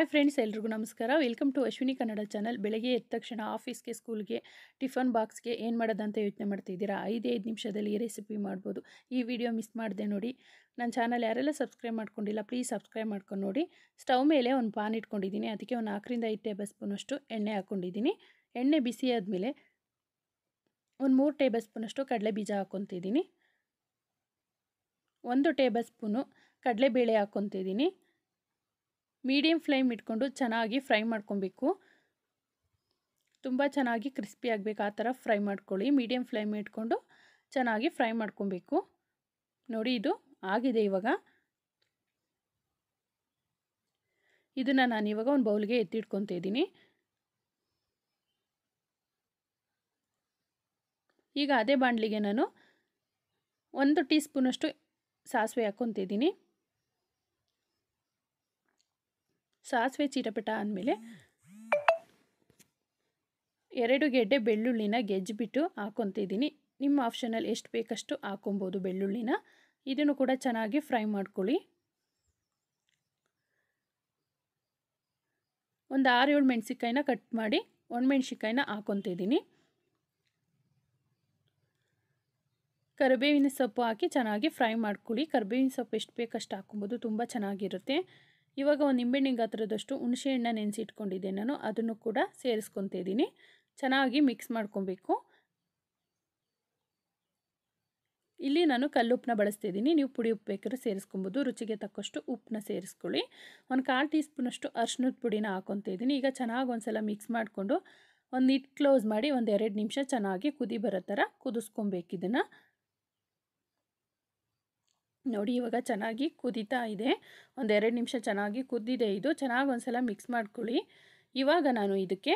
hi friends ಎಲ್ರಿಗೂ ನಮಸ್ಕಾರ welcome to Ashwini Kannada channel ಬೆಳಗ್ಗೆ ಎದ್ದ ತಕ್ಷಣ ಆಫೀಸ್ಗೆ ಸ್ಕೂಲ್ಗೆ ಟಿಫನ್ ಬಾಕ್ಸ್ಗೆ ಏನು ಮಾಡೋದಂತ ಯೋಚನೆ ಮಾಡ್ತಿದ್ದೀರಾ ಐದೈದು ನಿಮಿಷದಲ್ಲಿ ಈ ರೆಸಿಪಿ ಮಾಡ್ಬೋದು ಈ ವಿಡಿಯೋ ಮಿಸ್ ಮಾಡಿದೆ ನೋಡಿ ನನ್ನ ಚಾನಲ್ ಯಾರೆಲ್ಲ ಸಬ್ಸ್ಕ್ರೈಬ್ ಮಾಡ್ಕೊಂಡಿಲ್ಲ ಪ್ಲೀಸ್ ಸಬ್ಸ್ಕ್ರೈಬ್ ಮಾಡ್ಕೊಂಡು ನೋಡಿ ಸ್ಟವ್ ಮೇಲೆ ಒಂದು ಪಾನ್ ಇಟ್ಕೊಂಡಿದ್ದೀನಿ ಅದಕ್ಕೆ ಒಂದು ನಾಲ್ಕರಿಂದ ಐದು ಟೇಬಲ್ ಸ್ಪೂನಷ್ಟು ಎಣ್ಣೆ ಹಾಕ್ಕೊಂಡಿದ್ದೀನಿ ಎಣ್ಣೆ ಬಿಸಿ ಆದಮೇಲೆ ಒಂದು ಮೂರು ಟೇಬಲ್ ಸ್ಪೂನಷ್ಟು ಕಡಲೆ ಬೀಜ ಹಾಕ್ಕೊತಿದ್ದೀನಿ ಒಂದು ಟೇಬಲ್ ಸ್ಪೂನು ಕಡಲೆಬೇಳೆ ಹಾಕ್ಕೊತಿದ್ದೀನಿ ಮೀಡಿಯಮ್ ಫ್ಲೇಮ್ ಇಟ್ಕೊಂಡು ಚೆನ್ನಾಗಿ ಫ್ರೈ ಮಾಡ್ಕೊಬೇಕು ತುಂಬ ಚೆನ್ನಾಗಿ ಕ್ರಿಸ್ಪಿ ಆಗಬೇಕು ಆ ಥರ ಫ್ರೈ ಮಾಡ್ಕೊಳ್ಳಿ ಮೀಡಿಯಮ್ ಫ್ಲೇಮ್ ಇಟ್ಕೊಂಡು ಚೆನ್ನಾಗಿ ಫ್ರೈ ಮಾಡ್ಕೊಬೇಕು ನೋಡಿ ಇದು ಆಗಿದೆ ಇವಾಗ ಇದನ್ನು ನಾನು ಇವಾಗ ಒಂದು ಬೌಲ್ಗೆ ಎತ್ತಿಟ್ಕೊತ ಇದ್ದೀನಿ ಈಗ ಅದೇ ಬಾಣಲಿಗೆ ನಾನು ಒಂದು ಟೀ ಸ್ಪೂನಷ್ಟು ಸಾಸಿವೆ ಹಾಕ್ಕೊತಿದ್ದೀನಿ ಸಾಸಿವೆ ಚಿಟಪಟ ಆದಮೇಲೆ ಎರಡು ಗೆಡ್ಡೆ ಬೆಳ್ಳುಳ್ಳಿನ ಗೆಜ್ಜಿಬಿಟ್ಟು ಹಾಕ್ಕೊತಿದ್ದೀನಿ ನಿಮ್ಮ ಆಪ್ಷನಲ್ಲಿ ಎಷ್ಟು ಬೇಕಷ್ಟು ಹಾಕೊಬೋದು ಬೆಳ್ಳುಳ್ಳಿನ ಇದನ್ನು ಕೂಡ ಚೆನ್ನಾಗಿ ಫ್ರೈ ಮಾಡ್ಕೊಳ್ಳಿ ಒಂದು ಆರು ಏಳು ಮೆಣಸಿನ್ಕಾಯಿನ ಕಟ್ ಮಾಡಿ ಒಣಮೆಣ್ಸಿನ್ಕಾಯಿನ ಹಾಕ್ಕೊತಿದ್ದೀನಿ ಕರಿಬೇವಿನ ಸೊಪ್ಪು ಹಾಕಿ ಚೆನ್ನಾಗಿ ಫ್ರೈ ಮಾಡ್ಕೊಳ್ಳಿ ಕರಿಬೇವಿನ ಸೊಪ್ಪು ಎಷ್ಟು ಬೇಕಷ್ಟು ಹಾಕೊಬೋದು ತುಂಬ ಚೆನ್ನಾಗಿರುತ್ತೆ ಇವಾಗ ಒಂದು ನಿಂಬೆಹಣ್ಣಿನ ಗಾತ್ರದಷ್ಟು ಹುಣಸೆಹಣ್ಣ ನೆನೆಸಿಟ್ಕೊಂಡಿದ್ದೆ ನಾನು ಅದನ್ನು ಕೂಡ ಸೇರಿಸ್ಕೊತ ಇದ್ದೀನಿ ಚೆನ್ನಾಗಿ ಮಿಕ್ಸ್ ಮಾಡ್ಕೊಬೇಕು ಇಲ್ಲಿ ನಾನು ಕಲ್ಲುಪ್ಪನ್ನ ಬಳಸ್ತಿದ್ದೀನಿ ನೀವು ಪುಡಿ ಉಪ್ಪು ಬೇಕಾದ್ರೆ ಸೇರಿಸ್ಕೊಬೋದು ರುಚಿಗೆ ತಕ್ಕಷ್ಟು ಉಪ್ಪನ್ನ ಸೇರಿಸ್ಕೊಳ್ಳಿ ಒಂದು ಕಾಲು ಟೀ ಸ್ಪೂನಷ್ಟು ಅರ್ಶಿನದ ಪುಡಿನ ಹಾಕ್ಕೊತ ಇದ್ದೀನಿ ಈಗ ಚೆನ್ನಾಗಿ ಒಂದು ಸಲ ಮಿಕ್ಸ್ ಮಾಡಿಕೊಂಡು ಒಂದು ಇಟ್ ಕ್ಲೋಸ್ ಮಾಡಿ ಒಂದು ಎರಡು ನಿಮಿಷ ಚೆನ್ನಾಗಿ ಕುದಿ ಬರೋ ಥರ ಕುದಿಸ್ಕೊಬೇಕು ಇದನ್ನು ನೋಡಿ ಇವಾಗ ಚೆನ್ನಾಗಿ ಕುದೀತಾ ಇದೆ ಒಂದೆರಡು ನಿಮಿಷ ಚೆನ್ನಾಗಿ ಕುದ್ದಿದೆ ಇದು ಚೆನ್ನಾಗಿ ಒಂದು ಸಲ ಮಿಕ್ಸ್ ಮಾಡ್ಕೊಳ್ಳಿ ಇವಾಗ ನಾನು ಇದಕ್ಕೆ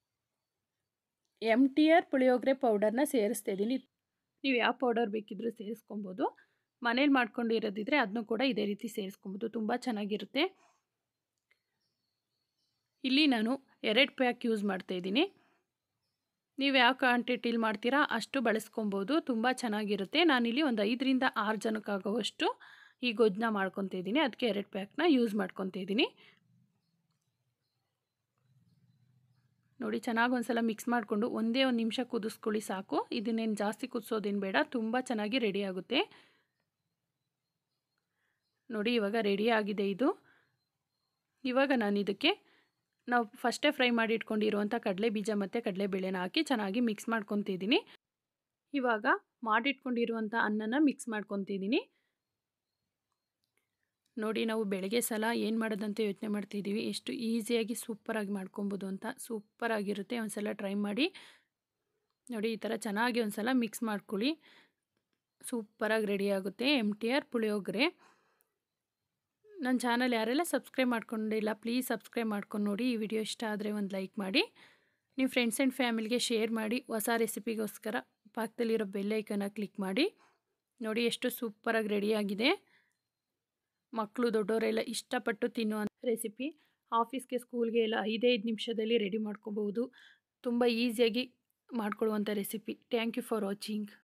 ಎಮ್ ಟಿ ಆರ್ ಪುಳಿಯೋಗರೆ ಪೌಡರ್ನ ಸೇರಿಸ್ತಾ ಇದ್ದೀನಿ ನೀವು ಯಾವ ಪೌಡರ್ ಬೇಕಿದ್ರೂ ಸೇರಿಸ್ಕೊಬೋದು ಮನೇಲಿ ಮಾಡ್ಕೊಂಡಿರೋದಿದ್ರೆ ಅದನ್ನು ಕೂಡ ಇದೇ ರೀತಿ ಸೇರಿಸ್ಕೊಬೋದು ತುಂಬ ಚೆನ್ನಾಗಿರುತ್ತೆ ಇಲ್ಲಿ ನಾನು ಎರಡು ಪ್ಯಾಕ್ ಯೂಸ್ ಮಾಡ್ತಾಯಿದ್ದೀನಿ ನೀವು ಯಾವ ಕ್ವಾಂಟಿಟಿಲಿ ಮಾಡ್ತೀರಾ ಅಷ್ಟು ಬಳಸ್ಕೊಬೋದು ತುಂಬ ಚೆನ್ನಾಗಿರುತ್ತೆ ನಾನಿಲ್ಲಿ ಒಂದು ಐದರಿಂದ ಆರು ಜನಕ್ಕಾಗುವಷ್ಟು ಈ ಗೊಜ್ಜನ್ನ ಮಾಡ್ಕೊತಿದ್ದೀನಿ ಅದಕ್ಕೆ ಎರಡು ಪ್ಯಾಕ್ನ ಯೂಸ್ ಮಾಡ್ಕೊತಿದ್ದೀನಿ ನೋಡಿ ಚೆನ್ನಾಗಿ ಒಂದು ಸಲ ಮಿಕ್ಸ್ ಮಾಡಿಕೊಂಡು ಒಂದೇ ಒಂದು ನಿಮಿಷ ಕುದಿಸ್ಕೊಳ್ಳಿ ಸಾಕು ಇದನ್ನೇನು ಜಾಸ್ತಿ ಕುದಿಸೋದೇನು ಬೇಡ ತುಂಬ ಚೆನ್ನಾಗಿ ರೆಡಿ ಆಗುತ್ತೆ ನೋಡಿ ಇವಾಗ ರೆಡಿ ಆಗಿದೆ ಇದು ಇವಾಗ ನಾನು ಇದಕ್ಕೆ ನಾವು ಫಸ್ಟೇ ಫ್ರೈ ಮಾಡಿ ಇಟ್ಕೊಂಡಿರುವಂಥ ಕಡಲೆ ಬೀಜ ಮತ್ತು ಕಡಲೆಬೇಳೆನ ಹಾಕಿ ಚೆನ್ನಾಗಿ ಮಿಕ್ಸ್ ಮಾಡ್ಕೊತಿದ್ದೀನಿ ಇವಾಗ ಮಾಡಿಟ್ಕೊಂಡಿರುವಂಥ ಅನ್ನನ ಮಿಕ್ಸ್ ಮಾಡ್ಕೊತಿದ್ದೀನಿ ನೋಡಿ ನಾವು ಬೆಳಗ್ಗೆ ಸಲ ಏನು ಮಾಡೋದಂತ ಯೋಚನೆ ಮಾಡ್ತಿದ್ದೀವಿ ಎಷ್ಟು ಈಸಿಯಾಗಿ ಸೂಪರಾಗಿ ಮಾಡ್ಕೊಬೋದು ಅಂತ ಸೂಪರಾಗಿರುತ್ತೆ ಒಂದು ಸಲ ಟ್ರೈ ಮಾಡಿ ನೋಡಿ ಈ ಥರ ಚೆನ್ನಾಗಿ ಒಂದು ಸಲ ಮಿಕ್ಸ್ ಮಾಡ್ಕೊಳ್ಳಿ ಸೂಪರಾಗಿ ರೆಡಿ ಆಗುತ್ತೆ ಎಮ್ ಟಿ ಆರ್ ಪುಳಿಯೋಗರೆ ನನ್ನ ಚಾನಲ್ ಯಾರೆಲ್ಲ ಸಬ್ಸ್ಕ್ರೈಬ್ ಮಾಡ್ಕೊಂಡಿಲ್ಲ ಪ್ಲೀಸ್ ಸಬ್ಸ್ಕ್ರೈಬ್ ಮಾಡ್ಕೊಂಡು ನೋಡಿ ಈ ವಿಡಿಯೋ ಇಷ್ಟ ಆದರೆ ಒಂದು ಲೈಕ್ ಮಾಡಿ ನಿಮ್ಮ ಫ್ರೆಂಡ್ಸ್ ಆ್ಯಂಡ್ ಫ್ಯಾಮಿಲಿಗೆ ಶೇರ್ ಮಾಡಿ ಹೊಸ ರೆಸಿಪಿಗೋಸ್ಕರ ಪಕ್ಕದಲ್ಲಿರೋ ಬೆಲ್ಲೈಕನ್ನ ಕ್ಲಿಕ್ ಮಾಡಿ ನೋಡಿ ಎಷ್ಟು ಸೂಪರಾಗಿ ರೆಡಿಯಾಗಿದೆ ಮಕ್ಕಳು ದೊಡ್ಡವರೆಲ್ಲ ಇಷ್ಟಪಟ್ಟು ತಿನ್ನುವಂಥ ರೆಸಿಪಿ ಆಫೀಸ್ಗೆ ಸ್ಕೂಲ್ಗೆ ಎಲ್ಲ ಐದೈದು ನಿಮಿಷದಲ್ಲಿ ರೆಡಿ ಮಾಡ್ಕೋಬಹುದು ತುಂಬ ಈಸಿಯಾಗಿ ಮಾಡ್ಕೊಳ್ಳುವಂಥ recipe thank you for watching